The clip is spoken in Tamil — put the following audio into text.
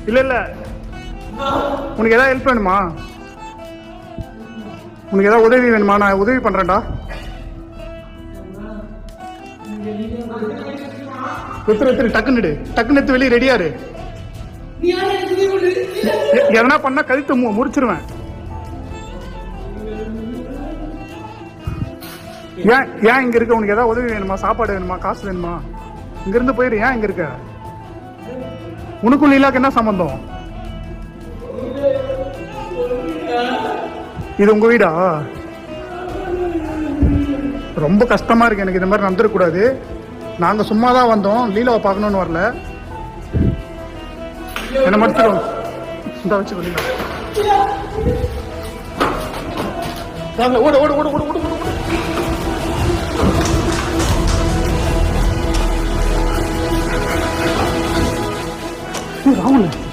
இல்ல இல்ல உனக்கு ஏதாவது ஹெல்ப் வேணுமா உனக்கு ஏதாவது உதவி வேணுமா நான் உதவி பண்றேன்டா எத்திரி எத்திரி டக்குன்னு எடு. டக்குன்னு எடுத்து வெளியே ரெடியாரு நீ யாரை எனக்கு உதவி பண்ணு எ- எதனா பண்ணா கழுத்து மு- முறிச்சிருவேன் ஏன் ஏன் இங்க இருக்க உனக்கு ஏதாவது உதவி வேணுமா சாப்பாடு வேணுமா காசு வேணுமா இங்க இருந்து போயிரு ஏன் இங்க இருக்க உனக்கும் லீலாக்கு என்ன சம்பந்தம் இது உங்க வீடா ரொம்ப கஷ்டமா இருக்கு எனக்கு இந்த மாதிரி நடந்துடக்கூடாது நாங்க சும்மா தான் வந்தோம் லீலாவை பார்க்கணும்னு வரல என்ன மடிச்சிடும் இந்த வச்சு வெளியில வாங்க, ஓடு ஓடு ஓடு ஓடு ஓடு ஓடு ஓடு. ஏய், ராகுல்